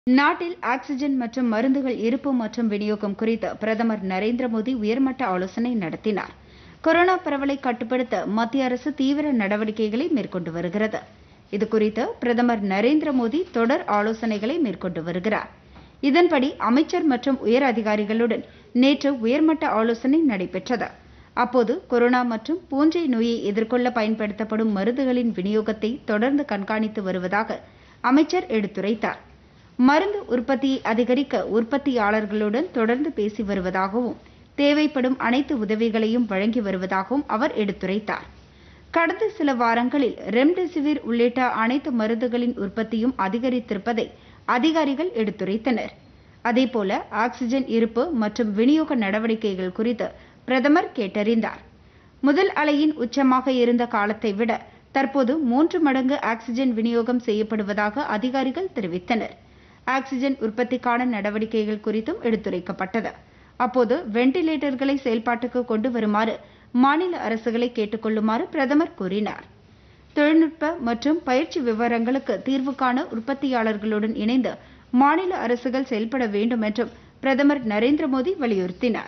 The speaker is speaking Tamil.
நாட்டில் ஆக்ஸிஜன் மற்றும் மருந்துகள் இருப்பு மற்றும் விநியோகம் குறித்து பிரதமர் நரேந்திர மோடி உயர்மட்ட ஆலோசனை நடத்தினார் கொரோனா பரவலை கட்டுப்படுத்த மத்திய அரசு தீவிர நடவடிக்கைகளை மேற்கொண்டு வருகிறது இதுகுறித்து பிரதமர் நரேந்திர மோடி தொடர் ஆலோசனைகளை மேற்கொண்டு வருகிறார் இதன்படி அமைச்சர் மற்றும் உயர் அதிகாரிகளுடன் நேற்று உயர்மட்ட ஆலோசனை நடைபெற்றது அப்போது கொரோனா மற்றும் பூஞ்சை நோயை எதிர்கொள்ள பயன்படுத்தப்படும் மருந்துகளின் விநியோகத்தை தொடர்ந்து கண்காணித்து வருவதாக அமைச்சர் எடுத்துரைத்தார் மருந்து உற்பத்தியை அதிகரிக்க உற்பத்தியாளர்களுடன் தொடர்ந்து பேசி வருவதாகவும் தேவைப்படும் அனைத்து உதவிகளையும் வழங்கி வருவதாகவும் அவர் எடுத்துரைத்தார் கடந்த சில வாரங்களில் ரெம்டெசிவிர் உள்ளிட்ட அனைத்து மருந்துகளின் உற்பத்தியும் அதிகரித்திருப்பதை அதிகாரிகள் எடுத்துரைத்தனர் அதேபோல ஆக்ஸிஜன் இருப்பு மற்றும் விநியோக நடவடிக்கைகள் குறித்து பிரதமர் கேட்டறிந்தார் முதல் அலையின் உச்சமாக இருந்த காலத்தை விட தற்போது மூன்று மடங்கு ஆக்ஸிஜன் விநியோகம் செய்யப்படுவதாக அதிகாரிகள் தெரிவித்தனர் ஆக்ஸிஜன் உற்பத்திக்கான நடவடிக்கைகள் குறித்தும் எடுத்துரைக்கப்பட்டது அப்போது வெண்டிலேட்டர்களை செயல்பாட்டுக்கு கொண்டு வருமாறு மாநில அரசுகளை கேட்டுக்கொள்ளுமாறு பிரதமர் கூறினார் தொழில்நுட்ப மற்றும் பயிற்சி விவரங்களுக்கு தீர்வு காண உற்பத்தியாளர்களுடன் இணைந்து மாநில அரசுகள் செயல்பட வேண்டும் என்றும் பிரதமர் நரேந்திர மோடி வலியுறுத்தினார்